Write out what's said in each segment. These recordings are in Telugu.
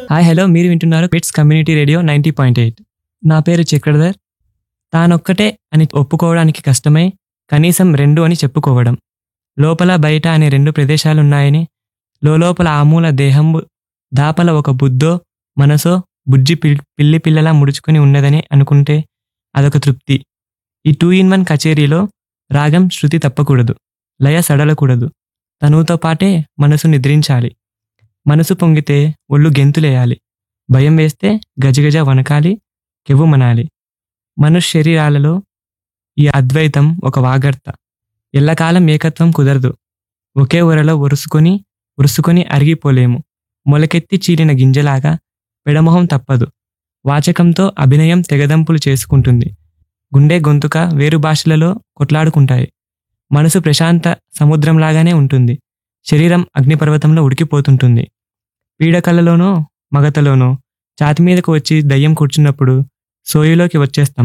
హాయ్ హలో మీరు వింటున్నారు MITS community radio ninety point eight నా పేరు చక్రధర్ తానొక్కటే అని ఒప్పుకోవడానికి కష్టమై కనీసం రెండు అని చెప్పుకోవడం లోపల బయట అనే రెండు ప్రదేశాలున్నాయని లోపల ఆమూల దేహంబు దాపల ఒక బుద్ధో మనసో బుజ్జి పిల్- పిల్లి పిల్లలా ముడుచుకొని ఉన్నదని అనుకుంటే అదొక తృప్తి ఈ టూ ఇన్ వన్ కచేరీలో రాగం శృతి తప్పకూడదు లయ సడలకూడదు తనువుతో పాటే మనసు నిద్రించాలి మనసు పొంగితే ఒళ్ళు గెంతులేయాలి భయం వేస్తే గజగజ వనకాలి కెవ్వు మనాలి మనుష్య శరీరాలలో ఈ అద్వైతం ఒక వాగర్త ఎల్లకాలం ఏకత్వం కుదరదు ఒకే ఒరలో ఒరుసుకొని ఉరుసుకొని అరిగిపోలేము మొలకెత్తి చీలిన గింజలాగా పెడమొహం తప్పదు వాచకంతో అభినయం తెగదంపులు చేసుకుంటుంది గుండె గొంతుక వేరు భాషలలో కొట్లాడుకుంటాయి మనసు ప్రశాంత సముద్రంలాగానే ఉంటుంది శరీరం అగ్నిపర్వతంలో ఉడికిపోతుంటుంది పీడకలలోనో మగతలోనో ఛాతి మీదకు వచ్చి దయ్యం కూర్చున్నప్పుడు సోయులోకి వచ్చేస్తాం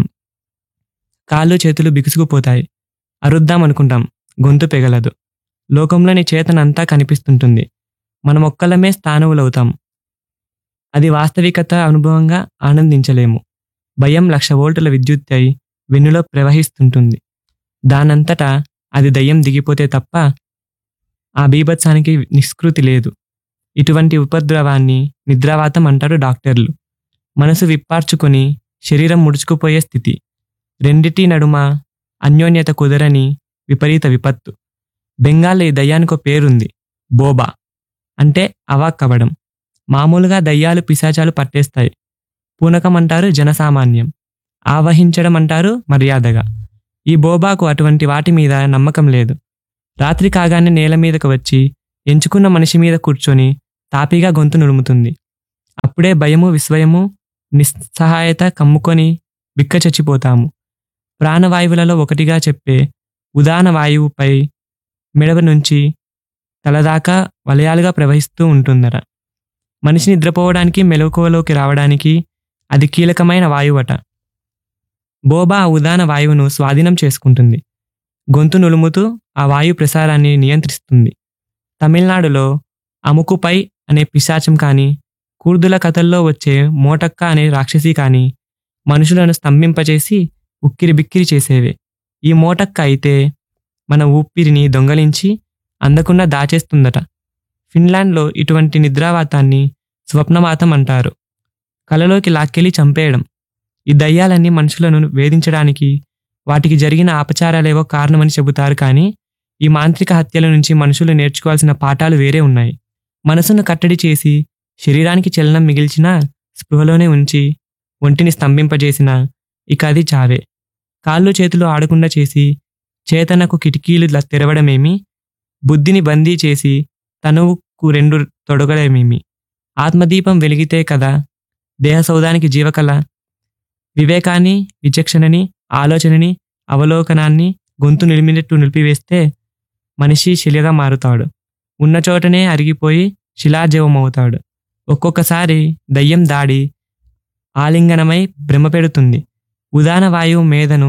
కాళ్ళు చేతులు బిగుసుకుపోతాయి అరుద్దాం అనుకుంటాం గొంతు పెగలదు లోకంలోని చేతనంతా కనిపిస్తుంటుంది మనం ఒక్కలమే స్థానువులవుతాం అది వాస్తవికత అనుభవంగా ఆనందించలేము భయం లక్ష వోల్టుల విద్యుత్ అయి వెన్నులో ప్రవహిస్తుంటుంది దానంతటా అది దయ్యం దిగిపోతే తప్ప ఆ బీభత్సానికి నిష్కృతి లేదు ఇటువంటి ఉపద్రవాన్ని నిద్రావాతం అంటారు డాక్టర్లు మనసు విప్పార్చుకొని శరీరం ముడుచుకుపోయే స్థితి రెండిటి నడుమ అన్యోన్యత కుదరని విపరీత విపత్తు బెంగాల్లో ఈ దయ్యానికో పేరుంది బోబా అంటే అవాక్కవడం మామూలుగా దయ్యాలు పిశాచాలు పట్టేస్తాయి పూనకం అంటారు జనసామాన్యం ఆవహించడం అంటారు మర్యాదగా ఈ బోబాకు అటువంటి వాటి మీద నమ్మకం లేదు రాత్రి కాగానే నేల మీదకు వచ్చి ఎంచుకున్న మనిషి మీద కూర్చొని తాపీగా గొంతు నుడుముతుంది అప్పుడే భయము విస్వయము నిస్సహాయత కమ్ముకొని బిక్క చచ్చిపోతాము ప్రాణవాయువులలో ఒకటిగా చెప్పే ఉదాన వాయువుపై మెడవ నుంచి తలదాకా వలయాలుగా ప్రవహిస్తూ ఉంటుందట మనిషి నిద్రపోవడానికి మెలకువలోకి రావడానికి అది కీలకమైన వాయువట బోబా ఆ ఉదాన వాయువును స్వాధీనం చేసుకుంటుంది గొంతు నులుముతూ ఆ వాయు ప్రసారాన్ని నియంత్రిస్తుంది తమిళనాడులో అముకుపై అనే పిశాచం కానీ కూర్దుల కథల్లో వచ్చే మోటక్క అనే రాక్షసి కానీ మనుషులను స్తంభింపచేసి ఉక్కిరి బిక్కిరి చేసేవే ఈ మోటక్క అయితే మన ఊపిరిని దొంగలించి అందకుండా దాచేస్తుందట ఫిన్లాండ్లో ఇటువంటి నిద్రావాతాన్ని స్వప్నవాతం అంటారు కలలోకి లాక్కెళ్ళి చంపేయడం ఈ దయ్యాలన్నీ మనుషులను వేధించడానికి వాటికి జరిగిన ఆపచారాలేవో కారణమని చెబుతారు కానీ ఈ మాంత్రిక హత్యల నుంచి మనుషులు నేర్చుకోవాల్సిన పాఠాలు వేరే ఉన్నాయి మనసును కట్టడి చేసి శరీరానికి చలనం మిగిల్చిన స్పృహలోనే ఉంచి ఒంటిని స్తంభింపజేసిన ఇక అది చావే కాళ్ళు చేతులు ఆడకుండా చేసి చేతనకు కిటికీలు ల- తెరవడమేమి బుద్ధిని బందీ చేసి తనువుకు రెండు తొడగడమేమి ఆత్మదీపం వెలిగితే కదా దేహ సౌధానికి జీవకళ వివేకాన్ని విచక్షణని ఆలోచనని అవలోకనాన్ని గొంతు నిలిమినట్టు నిలిపివేస్తే మనిషి శిలగా మారుతాడు ఉన్న చోటనే అరిగిపోయి శిలాజీవమవుతాడు ఒక్కొక్కసారి దయ్యం దాడి ఆలింగనమై భ్రమపెడుతుంది ఉదాన వాయువు మేధను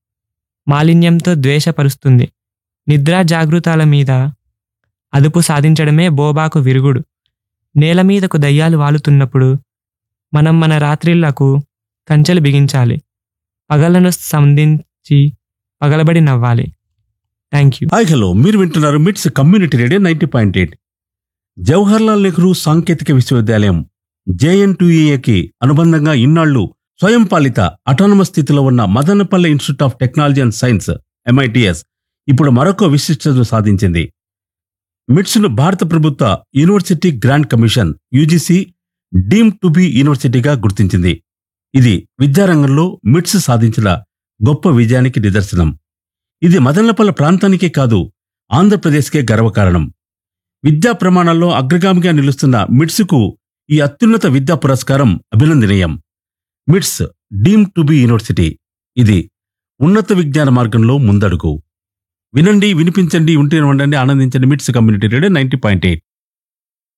మాలిన్యంతో ద్వేషపరుస్తుంది నిద్రా జాగృతాల మీద అదుపు సాధించడమే బోబాకు విరుగుడు నేల మీదకు దయ్యాలు వాలుతున్నప్పుడు మనం మన రాత్రిళ్లకు కంచెలు బిగించాలి పగలను సంధించి పగలబడి నవ్వాలి థ్యాంక్ యూ హాయ్ హలో మీరు వింటున్నారు MITS community radio ninety point eight Jawaharlal Nehru సాంకేతిక విశ్వవిద్యాలయం జేఎన్టీఏకి అనుబంధంగా ఇన్నాళ్లు స్వయం పాలిత అటానమస్ స్థితిలో ఉన్న Madanapalle institute of technology and science MITS ఇప్పుడు మరొక విశిష్టతను సాధించింది మిట్స్ను భారత ప్రభుత్వ university grant commission UGC deem to be యూనివర్సిటీగా గుర్తించింది ఇది విద్యారంగంలో మిట్స్ సాధించిన గొప్ప విజయానికి నిదర్శనం ఇది మదనపల్లె ప్రాంతానికే కాదు ఆంధ్రప్రదేశ్కే గర్వకారణం విద్యా ప్రమాణాల్లో అగ్రగామిగా నిలుస్తున్న మిట్స్కు ఈ అత్యున్నత విద్యా పురస్కారం అభినందనీయం మిట్స్ డీమ్ టు బి యూనివర్సిటీ ఇది ఉన్నత విజ్ఞాన మార్గంలో ముందడుగు వినండి వినిపించండి ఉంటే ఉండండి ఆనందించండి MITS community radio ninety point eight